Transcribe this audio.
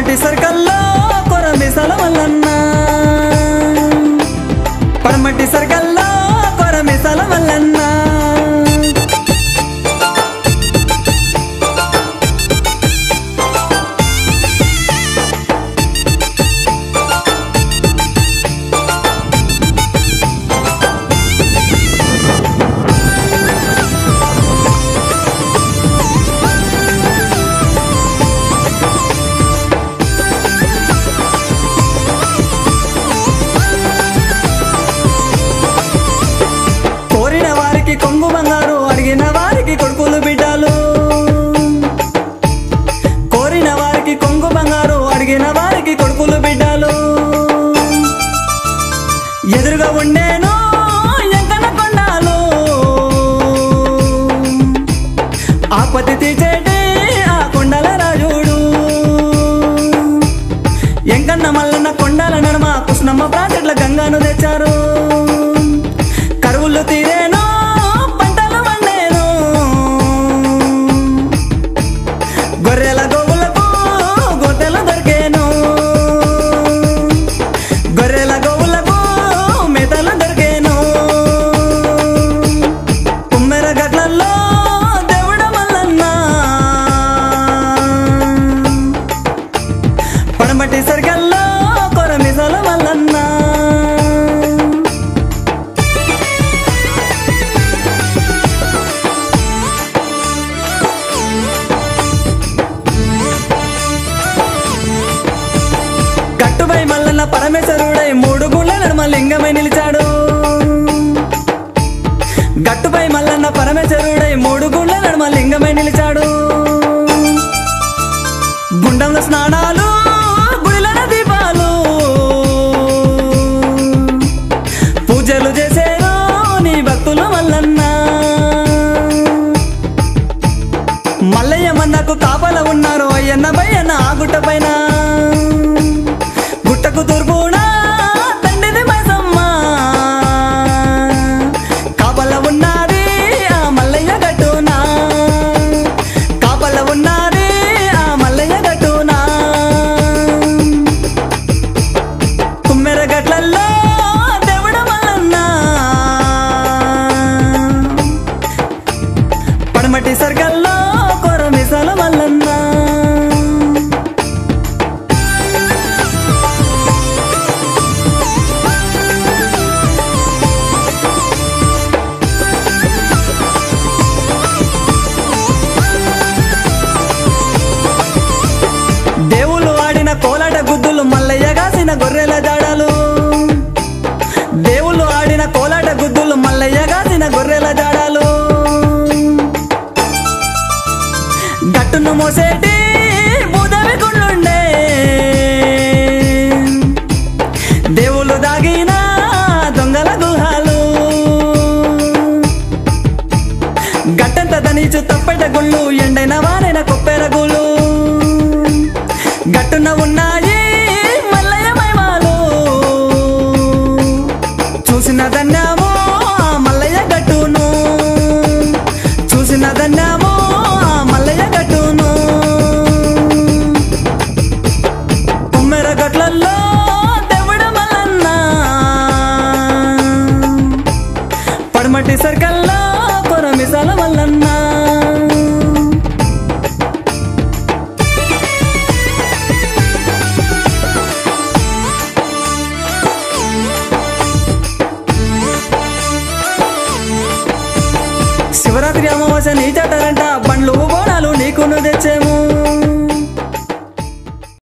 పడమటి సర్కల్లో కొరమిసల మల్లన్న పడమటి సర్కల్లో కొరమిసల మల్లన్న కోరిన వారికి కొంగు బంగారు అడిగిన వారికి కొడుకులు బిడ్డలు కోరిన వారికి కొంగు బంగారు అడిగిన వారికి కొడుకులు బిడ్డలు ఎదురుగా ఉండేను ఎంకన కొండాలు ఆపతి తీచేటి ఆ కొండల రాజుడు ఎంకన్న మల్లన్న కొండల నడమ కృష్ణమ్మ ప్రాజెక్టుల గంగాను తెచ్చారు కరువులు తీరేను పంటలు పండేను గొర్రెల గోవులకు గొర్రెలు దొరికేను గొర్రెల గోవులకు మేతలు దొరికేను కుమ్మెర గట్లల్లో దేవుడ మల్లన్న పడమటి సరిగల్లో కొరమిసల మల్లన్న గట్టుపై మల్లన్న పరమేశ్వరుడై మూడు గుళ్ళ నడుమ లింగమై నిలిచాడు గట్టుపై మల్లన్న పరమేశ్వరుడై మూడు గుళ్ళ నడుమ లింగమై నిలిచాడు గుండంలో స్నానాలు గుడిలన దీపాలు పూజలు చేసేరు నీ భక్తులు మల్లన్న మల్లయ్య మన్నకు కాపల ఉన్నారు అయ్యన్న బయ్యన్న ఆ గుట్ట పైన గుట్టకు తూర్పున తండ్రిది మైసమ్మ కాపల ఉన్నది ఆ మల్లయ్య గట్టునా కాపల ఉన్నది ఆ మల్లయ్య గట్టునా కుమ్మెర గట్లల్లో దేవుడ మల్లన్న పడమటి సర్గల్లో కొరమిసల మల్లన్న దేవుళ్ళు ఆడిన కోలాట గుద్దులు మల్లయ్య గాసిన గొర్రెల జాడలు దేవుళ్ళు ఆడిన కోలాట గుద్దులు మల్లయ్య గాసిన గొర్రెల జాడలు గట్టును మోసేటి భూదేవి గుండుండే దేవుళ్ళు దాగిన దొంగల గుహాలు గట్టంత దనీచు తప్పెట గుళ్ళు ఎండైన వారైన కొప్పెర గుళ్ళు గట్టున ఉన్నాయి మల్లయ్య మైమాలు చూసిన ధన్యమో ఆ మల్లయ్య గట్టును చూసిన ధన్యమో ఆ మల్లయ్య గట్టును కుమ్మెర గట్లల్లో దేవుడ మల్లన్న పడమటి సర్కల్లో కొరమిసల మల్లన్న శివరాత్రి అమావాస్య నీ చట్టాలంట బండ్లు బోనాలు నీకును తెచ్చే